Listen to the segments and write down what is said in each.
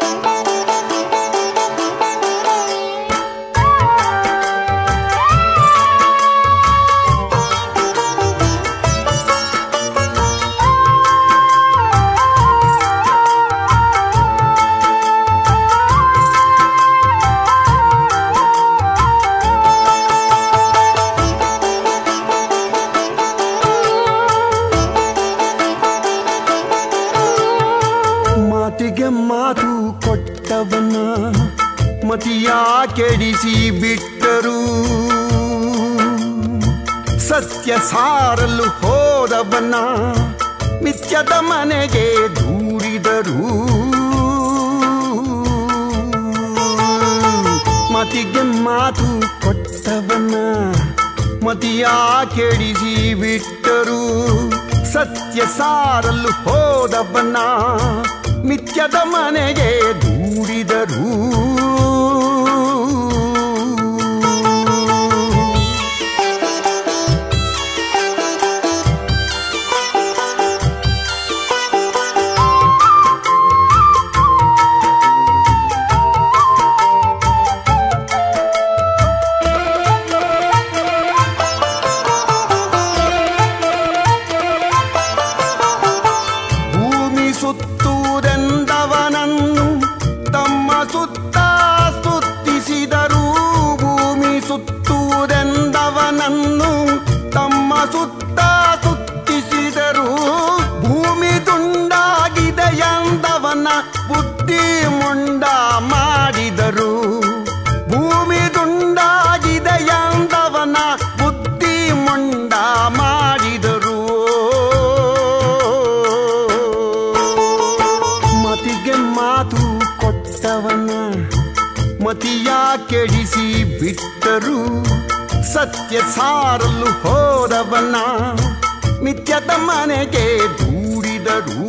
ಮಾತಿಗೆ ಮಾತು ಕೊಟ್ಟವನ ಮತಿಯ ಕೆಡಿಸಿ ಬಿಟ್ಟರು ಸತ್ಯ ಸಾರಲು ಹೋದವನ ಮಿಥ್ಯದ ಮನೆಗೆ ದೂಡಿದರು ಮತಿಗೆ ಮಾತು ಕೊಟ್ಟವನ ಮತಿಯ ಕೆಡಿಸಿ ಬಿಟ್ಟರು ಸತ್ಯ ಸಾರಲು ಹೋದವನ ಮಿಥ್ಯದ ಮನೆಗೆ ದೂಡಿದರು ಭೂಮಿ ಸುತ್ತುವುದೆಂದವನನ್ನು ತಮ್ಮ ಸುತ್ತ ಸ್ತುತಿಸಿದರು ಭೂಮಿ ಸುತ್ತುವುದೆಂದವನನ್ನು ತಮ್ಮ ಸುತ್ತ ಸ್ತುತಿಸಿದರು ಭೂಮಿ ತುಂಡಾಗಿದೆ ಎಂದವನ ಬುದ್ಧಿ ಮುಂಡ ಮಾಡಿದರು ಭೂಮಿ ತುಂಡಾಗಿದೆ ಎಂದವನ ಬುದ್ಧಿ ಮುಂಡ ಮಾಡಿದರು ಮತಿಗೆ ಮಾತು ಕೊಟ್ಟವನ ಮತಿಯ ಕೆಡಿಸಿ ಬಿಟ್ಟರು ಸತ್ಯ ಸಾರಲು ಹೋದವನ ಮಿಥ್ಯದ ಮನೆಗೆ ದೂಡಿದರು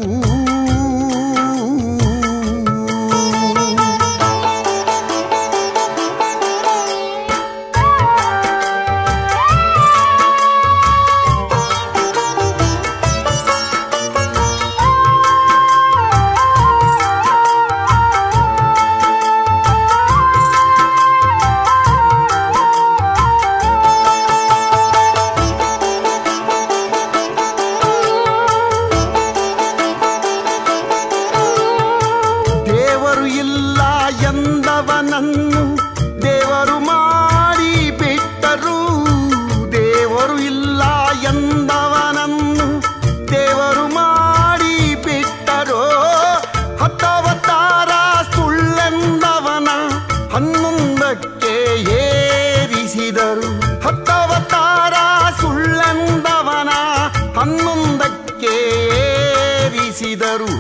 ದೇವರು ಇಲ್ಲ ಎಂದವನನ್ನು ದೇವರು ಮಾಡಿ ಬಿಟ್ಟರು ದೇವರು ಇಲ್ಲ ಎಂದವನನ್ನು ದೇವರು ಮಾಡಿ ಬಿಟ್ಟರು ಹತ್ತವತಾರ ಸುಳ್ಳೆಂದವನ ಹನ್ನೊಂದಕ್ಕೆ ಏರಿಸಿದರು ಹತ್ತವತಾರ ಸುಳ್ಳೆಂದವನ ಹನ್ನೊಂದಕ್ಕೆ ಏರಿಸಿದರು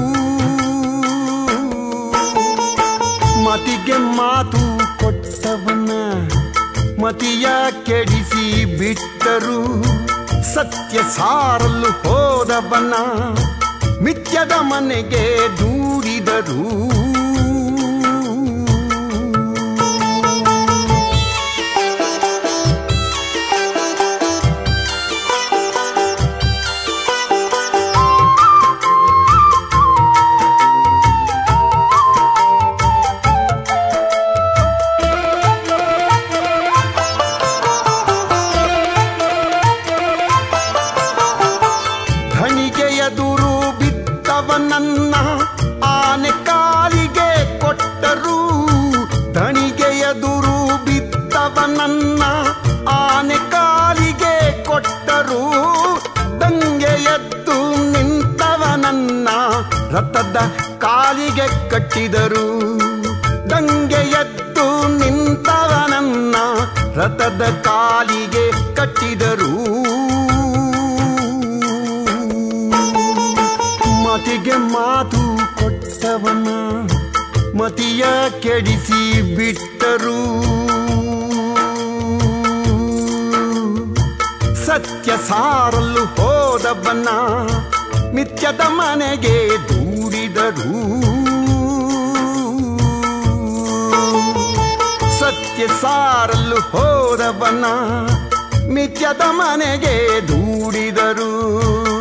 ಮತಿಗೆ ಮಾತು ಕೊಟ್ಟವನ ಮತಿಯ ಕೆಡಿಸಿ ಬಿಟ್ಟರು ಸತ್ಯ ಸಾರಲು ಹೋದವನ ಮಿಥ್ಯದ ಮನೆಗೆ ದೂಡಿದರು ಧಣಿಗೆ ಎದುರು ಬಿದ್ದವನನ್ನ ಆನೆ ಕಾಲಿಗೆ ಕೊಟ್ಟರು ಧಣಿಗೆ ಎದುರು ಬಿದ್ದವನನ್ನ ಆನೆ ಕಾಲಿಗೆ ಕೊಟ್ಟರು ದಂಗೆ ಎದ್ದು ನಿಂತವನನ್ನ ರಥದ ಕಾಲಿಗೆ ಕಟ್ಟಿದರು ದಂಗೆ ಎದ್ದು ನಿಂತವನನ್ನ ರಥದ ಕಾಲಿಗೆ ಕಟ್ಟಿದರು ಮತಿಗೆ ಮಾತು ಕೊಟ್ಟವನ ಮತಿಯ ಕೆಡಿಸಿ ಬಿಟ್ಟರು ಸತ್ಯ ಸಾರಲು ಹೋದವನ ಮಿಥ್ಯದ ಮನೆಗೆ ದೂಡಿದರು ಸತ್ಯ ಸಾರಲು ಹೋದವನ ಮಿಥ್ಯದ ಮನೆಗೆ ದೂಡಿದರು